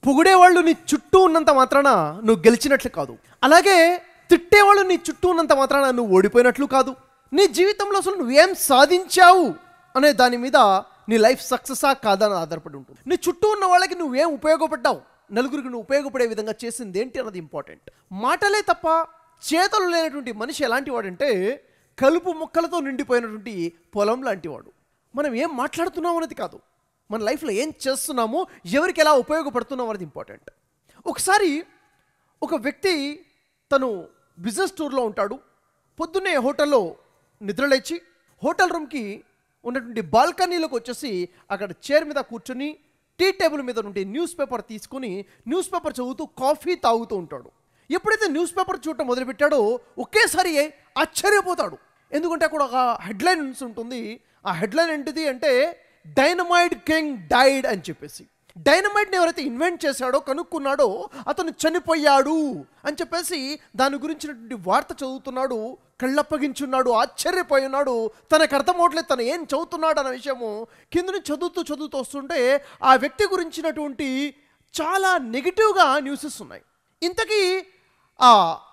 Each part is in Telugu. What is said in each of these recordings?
పొగిడేవాళ్ళు నీ చుట్టూ ఉన్నంత మాత్రాన నువ్వు గెలిచినట్లు కాదు అలాగే తిట్టేవాళ్ళు నీ చుట్టూ ఉన్నంత మాత్రాన నువ్వు ఓడిపోయినట్లు కాదు నీ జీవితంలో అసలు నువ్వేం సాధించావు అనే దాని మీద నీ లైఫ్ సక్సెసా కాదా అని ఆధారపడి ఉంటుంది నీ చుట్టూ ఉన్న వాళ్ళకి నువ్వేం ఉపయోగపడ్డావు నలుగురికి నువ్వు ఉపయోగపడే విధంగా చేసింది ఏంటి అన్నది ఇంపార్టెంట్ మాటలే తప్ప చేతలు లేనటువంటి మనిషి ఎలాంటి వాడంటే కలుపు మొక్కలతో నిండిపోయినటువంటి పొలం లాంటి వాడు మనం ఏం మాట్లాడుతున్నాం అనేది కాదు మన లైఫ్లో ఏం చేస్తున్నామో ఎవరికి ఎలా ఉపయోగపడుతున్నాం అనేది ఇంపార్టెంట్ ఒకసారి ఒక వ్యక్తి తను బిజినెస్ టూర్లో ఉంటాడు పొద్దున్నే హోటల్లో నిద్రలేచి హోటల్ రూమ్కి ఉన్నటువంటి బాల్కనీలోకి వచ్చేసి అక్కడ చైర్ మీద కూర్చొని టీ టేబుల్ మీద నుండి న్యూస్ పేపర్ తీసుకుని న్యూస్ పేపర్ చదువుతూ కాఫీ తాగుతూ ఉంటాడు ఎప్పుడైతే న్యూస్ పేపర్ చూడటం మొదలుపెట్టాడో ఒకేసారి ఆశ్చర్యపోతాడు ఎందుకంటే అక్కడ ఒక హెడ్లైన్ ఉంటుంది ఆ హెడ్లైన్ ఏంటిది అంటే డైనమైడ్ కింగ్ డైడ్ అని చెప్పేసి డైనమైట్ని ఎవరైతే ఇన్వెంట్ చేశాడో కనుక్కున్నాడో అతను చనిపోయాడు అని చెప్పేసి దాని గురించినటువంటి వార్త చదువుతున్నాడు కళ్ళప్పగించున్నాడు ఆశ్చర్యపోయి ఉన్నాడు తనకు అర్థమవట్లేదు తను ఏం చదువుతున్నాడు అన్న విషయము కింద నుంచి చదువుతూ చదువుతూ వస్తుంటే ఆ వ్యక్తి గురించినటువంటి చాలా నెగిటివ్గా న్యూసెస్ ఉన్నాయి ఇంతకీ ఆ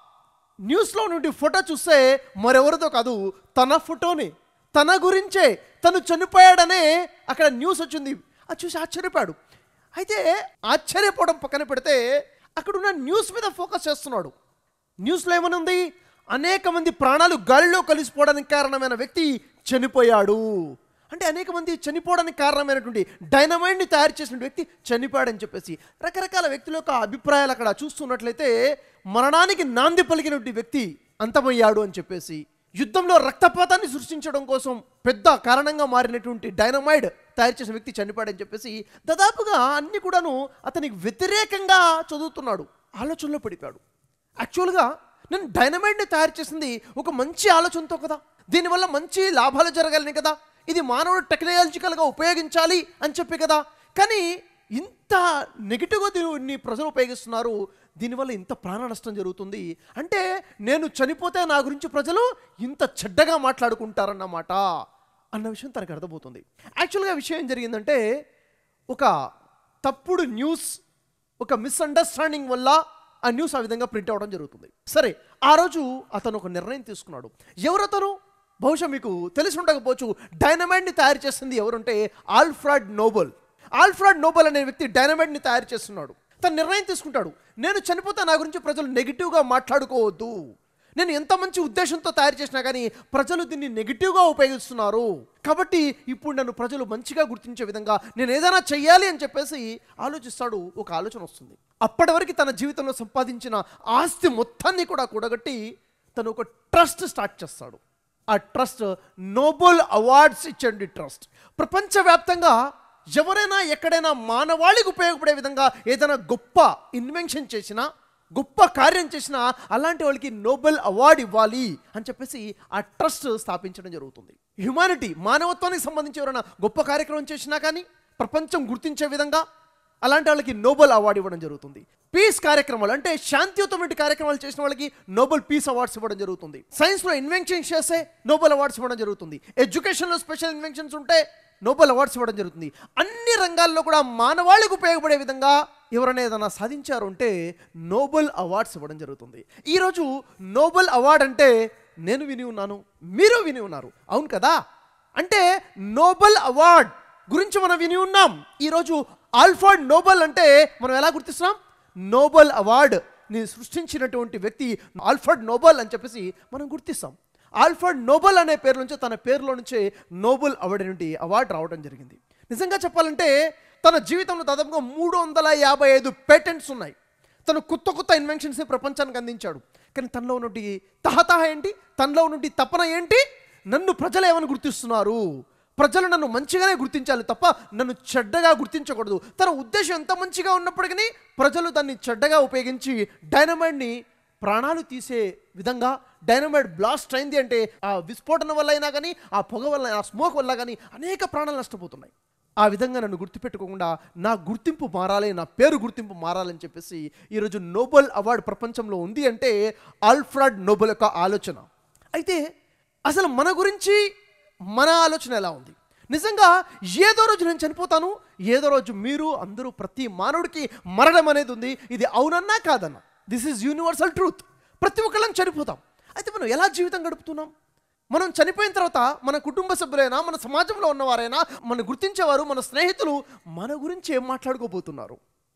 న్యూస్లో నుండి ఫోటో చూస్తే మరెవరిదో కాదు తన ఫోటోనే తన గురించే తను చనిపోయాడనే అక్కడ న్యూస్ వచ్చింది అది చూసి ఆశ్చర్యపోయాడు అయితే ఆశ్చర్యపోవడం పక్కన పెడితే అక్కడున్న న్యూస్ మీద ఫోకస్ చేస్తున్నాడు న్యూస్లో ఏమని ఉంది అనేక మంది ప్రాణాలు గాలిలో కలిసిపోవడానికి కారణమైన వ్యక్తి చనిపోయాడు అంటే అనేక మంది చనిపోవడానికి కారణమైనటువంటి డైనమైట్ని తయారు చేసిన వ్యక్తి చనిపోయాడని చెప్పేసి రకరకాల వ్యక్తుల యొక్క అభిప్రాయాలు అక్కడ చూస్తున్నట్లయితే మరణానికి నాంది పలికినటువంటి వ్యక్తి అంతమయ్యాడు అని చెప్పేసి యుద్ధంలో రక్తపాతాన్ని సృష్టించడం కోసం పెద్ద కారణంగా మారినటువంటి డైనమైడ్ తయారు చేసిన వ్యక్తి చనిపోయాడని చెప్పేసి దాదాపుగా అన్ని కూడాను అతనికి వ్యతిరేకంగా చదువుతున్నాడు ఆలోచనలో పడిపోయాడు యాక్చువల్గా నేను డైనమైట్ని తయారు చేసింది ఒక మంచి ఆలోచనతో కదా దీనివల్ల మంచి లాభాలు జరగాలని కదా ఇది మానవుడు టెక్నాలజికల్గా ఉపయోగించాలి అని చెప్పి కదా కానీ ఇంత నెగిటివ్గా దీన్ని ప్రజలు ఉపయోగిస్తున్నారు దీనివల్ల ఇంత ప్రాణ నష్టం జరుగుతుంది అంటే నేను చనిపోతే నా గురించి ప్రజలు ఇంత చెడ్డగా మాట్లాడుకుంటారన్నమాట అన్న విషయం తనకు అర్థమవుతుంది యాక్చువల్గా విషయం ఏం జరిగిందంటే ఒక తప్పుడు న్యూస్ ఒక మిస్అండర్స్టాండింగ్ వల్ల ఆ న్యూస్ ఆ విధంగా ప్రింట్ అవ్వడం జరుగుతుంది సరే ఆ రోజు అతను ఒక నిర్ణయం తీసుకున్నాడు ఎవరతను బహుశా మీకు తెలిసి ఉండకపోవచ్చు డైనమైట్ని తయారు చేసింది ఎవరుంటే ఆల్ఫ్రాడ్ నోబెల్ ఆల్ఫ్రాడ్ నోబెల్ అనే వ్యక్తి డైనమైట్ని తయారు చేస్తున్నాడు తను నిర్ణయం తీసుకుంటాడు నేను చనిపోతే నా గురించి ప్రజలు నెగిటివ్గా మాట్లాడుకోవద్దు నేను ఎంత మంచి ఉద్దేశంతో తయారు చేసినా కానీ ప్రజలు దీన్ని నెగిటివ్గా ఉపయోగిస్తున్నారు కాబట్టి ఇప్పుడు నన్ను ప్రజలు మంచిగా గుర్తించే విధంగా నేను ఏదైనా చెయ్యాలి అని చెప్పేసి ఆలోచిస్తాడు ఒక ఆలోచన వస్తుంది అప్పటి వరకు తన జీవితంలో సంపాదించిన ఆస్తి మొత్తాన్ని కూడా కూడగట్టి తను ఒక ట్రస్ట్ స్టార్ట్ చేస్తాడు ఆ ట్రస్ట్ నోబెల్ అవార్డ్స్ ఇచ్చండి ట్రస్ట్ ప్రపంచవ్యాప్తంగా ఎవరైనా ఎక్కడైనా మానవాళికి ఉపయోగపడే విధంగా ఏదైనా గొప్ప ఇన్వెన్షన్ చేసినా గొప్ప కార్యం చేసినా అలాంటి వాళ్ళకి నోబెల్ అవార్డు ఇవ్వాలి అని చెప్పేసి ఆ ట్రస్ట్ స్థాపించడం జరుగుతుంది హ్యుమానిటీ మానవత్వానికి సంబంధించి ఎవరైనా గొప్ప కార్యక్రమం చేసినా కానీ ప్రపంచం గుర్తించే విధంగా అలాంటి వాళ్ళకి నోబెల్ అవార్డు ఇవ్వడం జరుగుతుంది పీస్ కార్యక్రమాలు అంటే శాంతియుతమైన కార్యక్రమాలు చేసిన వాళ్ళకి నోబెల్ పీస్ అవార్డ్స్ ఇవ్వడం జరుగుతుంది సైన్స్లో ఇన్వెన్షన్స్ చేస్తే నోబెల్ అవార్డ్స్ ఇవ్వడం జరుగుతుంది ఎడ్యుకేషన్లో స్పెషల్ ఇన్వెన్షన్స్ ఉంటే నోబెల్ అవార్డ్స్ ఇవ్వడం జరుగుతుంది అన్ని రంగాల్లో కూడా మానవాళికి ఉపయోగపడే విధంగా ఎవరైనా ఏదైనా సాధించారు అంటే నోబెల్ అవార్డ్స్ ఇవ్వడం జరుగుతుంది ఈరోజు నోబెల్ అవార్డ్ అంటే నేను విని ఉన్నాను మీరు విని ఉన్నారు అవును కదా అంటే నోబెల్ అవార్డ్ గురించి మనం విని ఉన్నాం ఈరోజు ఆల్ఫర్డ్ నోబెల్ అంటే మనం ఎలా గుర్తిస్తున్నాం నోబెల్ అవార్డ్ ని సృష్టించినటువంటి వ్యక్తి ఆల్ఫర్డ్ నోబెల్ అని చెప్పేసి మనం గుర్తిస్తాం ఆల్ఫర్డ్ నోబెల్ అనే పేరు నుంచి తన పేరులో నుంచే నోబెల్ అవార్డు నుండి అవార్డు రావడం జరిగింది నిజంగా చెప్పాలంటే తన జీవితంలో దాదాపుగా మూడు వందల యాభై ఐదు పేటెంట్స్ ఉన్నాయి తను కొత్త కొత్త ఇన్వెన్షన్స్ని ప్రపంచానికి అందించాడు కానీ తనలో నుండి తహతహ ఏంటి తనలో నుండి తపన ఏంటి నన్ను ప్రజలు ఏమని గుర్తిస్తున్నారు ప్రజలు నన్ను మంచిగానే గుర్తించాలి తప్ప నన్ను చెడ్డగా గుర్తించకూడదు తన ఉద్దేశం ఎంత మంచిగా ఉన్నప్పటికీ ప్రజలు దాన్ని చెడ్డగా ఉపయోగించి డైనమైడ్ని ప్రాణాలు తీసే విధంగా డైనమైడ్ బ్లాస్ట్ అయింది అంటే ఆ విస్ఫోటన వల్ల అయినా కానీ ఆ పొగ వల్ల ఆ స్మోక్ వల్ల కానీ అనేక ప్రాణాలు నష్టపోతున్నాయి ఆ విధంగా నన్ను గుర్తుపెట్టుకోకుండా నా గుర్తింపు మారాలి నా పేరు గుర్తింపు మారాలని చెప్పేసి ఈరోజు నోబెల్ అవార్డు ప్రపంచంలో ఉంది అంటే ఆల్ఫ్రాడ్ నోబెల్ యొక్క ఆలోచన అయితే అసలు మన గురించి మన ఆలోచన ఎలా ఉంది నిజంగా ఏదో రోజు నేను చనిపోతాను ఏదో రోజు మీరు అందరూ ప్రతి మానవుడికి మరణం అనేది ఉంది ఇది అవునన్నా కాదన్నా దిస్ ఈజ్ యూనివర్సల్ ట్రూత్ ప్రతి ఒక్కళ్ళం చనిపోతాం అయితే మనం ఎలా జీవితం గడుపుతున్నాం మనం చనిపోయిన తర్వాత మన కుటుంబ సభ్యులైనా మన సమాజంలో ఉన్నవారైనా మన గుర్తించేవారు మన స్నేహితులు మన గురించి ఏం మాట్లాడుకోబోతున్నారు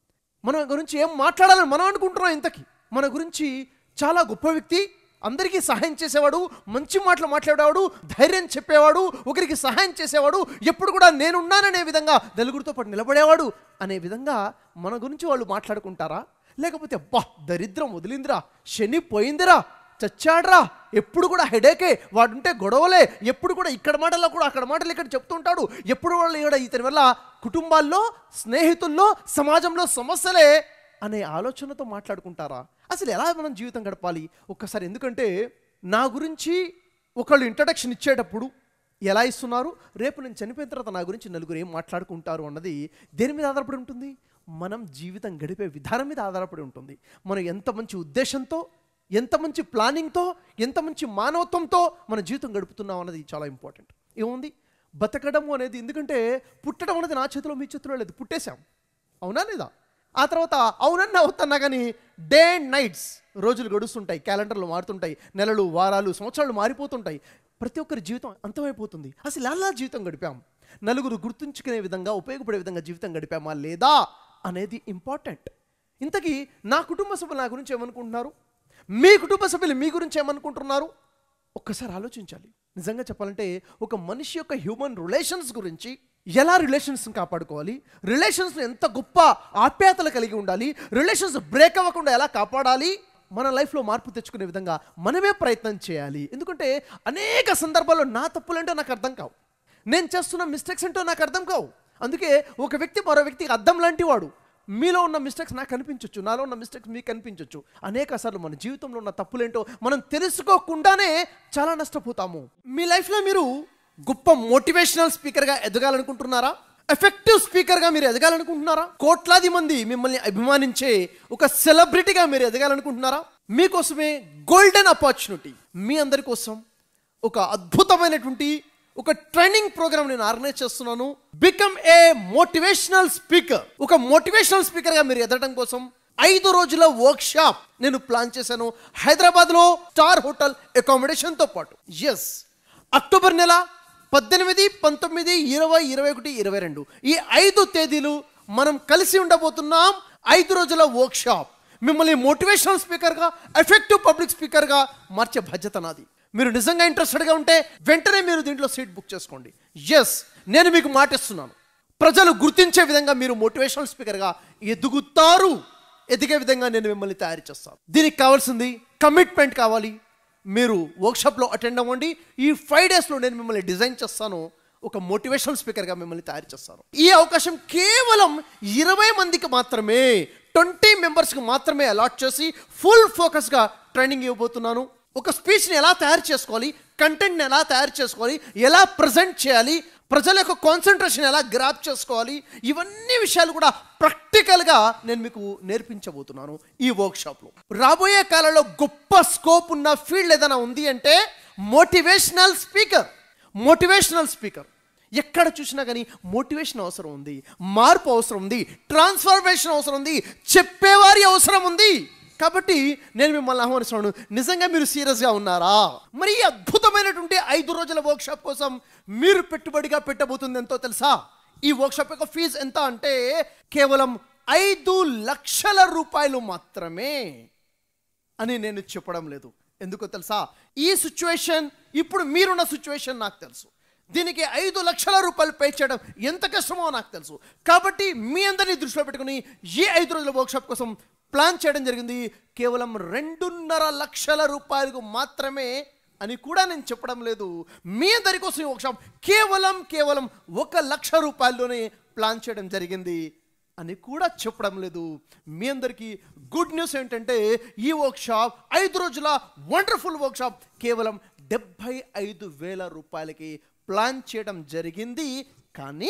మన గురించి ఏం మాట్లాడాలని మనం అనుకుంటున్నాం ఇంతకి మన గురించి చాలా గొప్ప వ్యక్తి అందరికీ సహాయం చేసేవాడు మంచి మాటలు మాట్లాడేవాడు ధైర్యం చెప్పేవాడు ఒకరికి సహాయం చేసేవాడు ఎప్పుడు కూడా నేనున్నాననే విధంగా నలుగురితో పాటు నిలబడేవాడు అనే విధంగా మన గురించి వాళ్ళు మాట్లాడుకుంటారా లేకపోతే అబ్బా దరిద్రం వదిలిందిరా శని పోయిందిరా చచ్చాడ్రా ఎప్పుడు కూడా హెడేకే వాడుంటే గొడవలే ఎప్పుడు కూడా ఇక్కడ మాటల్లో కూడా అక్కడ మాటలు ఇక్కడ చెప్తుంటాడు ఎప్పుడు వాళ్ళు ఇక్కడ ఇతని వల్ల కుటుంబాల్లో స్నేహితుల్లో సమాజంలో సమస్యలే అనే ఆలోచనతో మాట్లాడుకుంటారా అసలు ఎలా మనం జీవితం గడపాలి ఒక్కసారి ఎందుకంటే నా గురించి ఒకళ్ళు ఇంట్రడక్షన్ ఇచ్చేటప్పుడు ఎలా ఇస్తున్నారు రేపు నేను చనిపోయిన తర్వాత నా గురించి నలుగురు ఏం మాట్లాడుకుంటారు అన్నది దేని మీద ఆధారపడి ఉంటుంది మనం జీవితం గడిపే విధానం మీద ఆధారపడి ఉంటుంది మనం ఎంత మంచి ఉద్దేశంతో ఎంత మంచి ప్లానింగ్తో ఎంత మంచి మానవత్వంతో మన జీవితం గడుపుతున్నాం అన్నది చాలా ఇంపార్టెంట్ ఏముంది బతకడం అనేది ఎందుకంటే పుట్టడం అనేది నా చేతిలో మీ చేతిలో లేదు పుట్టేశాం అవునా లేదా ఆ తర్వాత అవునన్నా అవుతున్నా కానీ డే అండ్ నైట్స్ రోజులు గడుస్తుంటాయి క్యాలెండర్లు మారుతుంటాయి నెలలు వారాలు సంవత్సరాలు మారిపోతుంటాయి ప్రతి ఒక్కరి జీవితం అంతమైపోతుంది అసలు ఎలా జీవితం గడిపాం నలుగురు గుర్తుంచుకునే విధంగా ఉపయోగపడే విధంగా జీవితం గడిపామా లేదా అనేది ఇంపార్టెంట్ ఇంతకీ నా కుటుంబ సభ్యులు నా గురించి ఏమనుకుంటున్నారు మీ కుటుంబ సభ్యులు మీ గురించి ఏమనుకుంటున్నారు ఒక్కసారి ఆలోచించాలి నిజంగా చెప్పాలంటే ఒక మనిషి యొక్క హ్యూమన్ రిలేషన్స్ గురించి ఎలా రిలేషన్స్ని కాపాడుకోవాలి రిలేషన్స్ని ఎంత గొప్ప ఆప్యాయతలు కలిగి ఉండాలి రిలేషన్స్ బ్రేక్ అవ్వకుండా ఎలా కాపాడాలి మన లైఫ్లో మార్పు తెచ్చుకునే విధంగా మనమే ప్రయత్నం చేయాలి ఎందుకంటే అనేక సందర్భాల్లో నా తప్పులేంటో నాకు అర్థం కావు నేను చేస్తున్న మిస్టేక్స్ ఏంటో నాకు అర్థం కావు అందుకే ఒక వ్యక్తి మరో వ్యక్తికి అద్దం లాంటి వాడు మీలో ఉన్న మిస్టేక్స్ నాకు కనిపించవచ్చు నాలో ఉన్న మిస్టేక్స్ మీకు కనిపించవచ్చు అనేక సార్లు మన జీవితంలో ఉన్న తప్పులేంటో మనం తెలుసుకోకుండానే చాలా నష్టపోతాము మీ లైఫ్లో మీరు గొప్ప మోటివేషనల్ స్పీకర్గా ఎదగాలనుకుంటున్నారా ఎఫెక్టివ్ స్పీకర్గా మీరు ఎదగాలనుకుంటున్నారా కోట్లాది మంది మిమ్మల్ని అభిమానించే ఒక సెలబ్రిటీగా మీరు ఎదగాలనుకుంటున్నారా మీకోసమే గోల్డెన్ ఆపర్చునిటీ మీ అందరి కోసం ఒక అద్భుతమైనటువంటి ఒక ట్రైనింగ్ ప్రోగ్రామ్ నేను ఆర్గనైజ్ చేస్తున్నాను బికమ్ ఏ మోటివేషనల్ స్పీకర్ ఒక మోటివేషనల్ స్పీకర్గా మీరు ఎదగడం కోసం ఐదు రోజుల వర్క్ షాప్ నేను ప్లాన్ చేశాను హైదరాబాద్లో స్టార్ హోటల్ అకామిడేషన్తో పాటు ఎస్ అక్టోబర్ నెల పద్దెనిమిది పంతొమ్మిది ఇరవై ఇరవై ఒకటి ఇరవై రెండు ఈ ఐదు తేదీలు మనం కలిసి ఉండబోతున్నాం ఐదు రోజుల వర్క్ షాప్ మిమ్మల్ని మోటివేషనల్ స్పీకర్గా ఎఫెక్టివ్ పబ్లిక్ స్పీకర్గా మార్చే బాధ్యత నాది మీరు నిజంగా ఇంట్రెస్టెడ్గా ఉంటే వెంటనే మీరు దీంట్లో సీట్ బుక్ చేసుకోండి ఎస్ నేను మీకు మాటిస్తున్నాను ప్రజలు గుర్తించే విధంగా మీరు మోటివేషనల్ స్పీకర్గా ఎదుగుతారు ఎదిగే విధంగా నేను మిమ్మల్ని తయారు చేస్తాను దీనికి కావాల్సింది కమిట్మెంట్ కావాలి మీరు వర్క్షాప్లో అటెండ్ అవ్వండి ఈ ఫైవ్ డేస్లో నేను మిమ్మల్ని డిజైన్ చేస్తాను ఒక మోటివేషనల్ స్పీకర్గా మిమ్మల్ని తయారు చేస్తాను ఈ అవకాశం కేవలం ఇరవై మందికి మాత్రమే ట్వంటీ మెంబర్స్కి మాత్రమే అలాట్ చేసి ఫుల్ ఫోకస్గా ట్రైనింగ్ ఇవ్వబోతున్నాను ఒక స్పీచ్ని ఎలా తయారు చేసుకోవాలి కంటెంట్ని ఎలా తయారు చేసుకోవాలి ఎలా ప్రజెంట్ చేయాలి ప్రజల యొక్క కాన్సన్ట్రేషన్ ఎలా గ్రాప్ చేసుకోవాలి ఇవన్నీ విషయాలు కూడా ప్రాక్టికల్గా నేను మీకు నేర్పించబోతున్నాను ఈ వర్క్షాప్లో రాబోయే కాలంలో గొప్ప స్కోప్ ఉన్న ఫీల్డ్ ఏదైనా ఉంది అంటే మోటివేషనల్ స్పీకర్ మోటివేషనల్ స్పీకర్ ఎక్కడ చూసినా కానీ మోటివేషన్ అవసరం ఉంది మార్పు అవసరం ఉంది ట్రాన్స్ఫర్మేషన్ అవసరం ఉంది చెప్పేవారి అవసరం ఉంది కాబట్టి నేను మిమ్మల్ని ఆహ్వానిస్తున్నాను నిజంగా మీరు సీరియస్గా ఉన్నారా మరి ఈ అద్భుతమైనటువంటి ఐదు రోజుల వర్క్షాప్ కోసం మీరు పెట్టుబడిగా పెట్టబోతుంది ఎంతో తెలుసా ఈ వర్క్షాప్ యొక్క ఫీజు ఎంత అంటే కేవలం ఐదు లక్షల రూపాయలు మాత్రమే అని నేను చెప్పడం లేదు ఎందుకో తెలుసా ఈ సిచ్యువేషన్ ఇప్పుడు మీరున్న సిచ్యువేషన్ నాకు తెలుసు దీనికి ఐదు లక్షల రూపాయలు పే చేయడం ఎంత కష్టమో నాకు తెలుసు కాబట్టి మీ అందరినీ దృష్టిలో పెట్టుకుని ఈ ఐదు రోజుల వర్క్షాప్ కోసం ప్లాన్ చేయడం జరిగింది కేవలం రెండున్నర లక్షల రూపాయలకు మాత్రమే అని కూడా నేను చెప్పడం లేదు మీ అందరి కోసం ఈ వర్క్షాప్ కేవలం కేవలం ఒక లక్ష రూపాయల్లోనే ప్లాన్ చేయడం జరిగింది అని కూడా చెప్పడం లేదు మీ అందరికీ గుడ్ న్యూస్ ఏంటంటే ఈ వర్క్షాప్ ఐదు రోజుల వండర్ఫుల్ వర్క్షాప్ కేవలం డెబ్భై ఐదు వేల రూపాయలకి ప్లాన్ చేయడం జరిగింది కానీ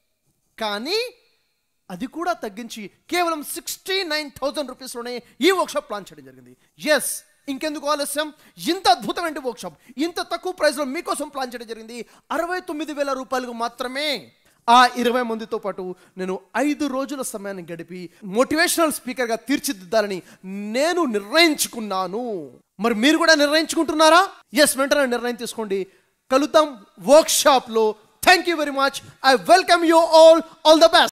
కానీ అది కూడా తగ్గించి కేవలం సిక్స్టీ నైన్ థౌజండ్ రూపీస్లోనే ఈ వర్క్షాప్ ప్లాన్ చేయడం జరిగింది ఎస్ ఇంకెందుకు ఆలస్యం ఇంత అద్భుతమైన వర్క్షాప్ ఇంత తక్కువ ప్రైస్లో మీకోసం ప్లాన్ చేయడం జరిగింది అరవై తొమ్మిది వేల రూపాయలకు మాత్రమే ఆ ఇరవై మందితో పాటు నేను ఐదు రోజుల సమయాన్ని గడిపి మోటివేషనల్ స్పీకర్గా తీర్చిదిద్దాలని నేను నిర్ణయించుకున్నాను మరి మీరు కూడా నిర్ణయించుకుంటున్నారా ఎస్ వెంటనే నిర్ణయం తీసుకోండి కలుద్దాం వర్క్షాప్లో thank you very much I welcome you all all the best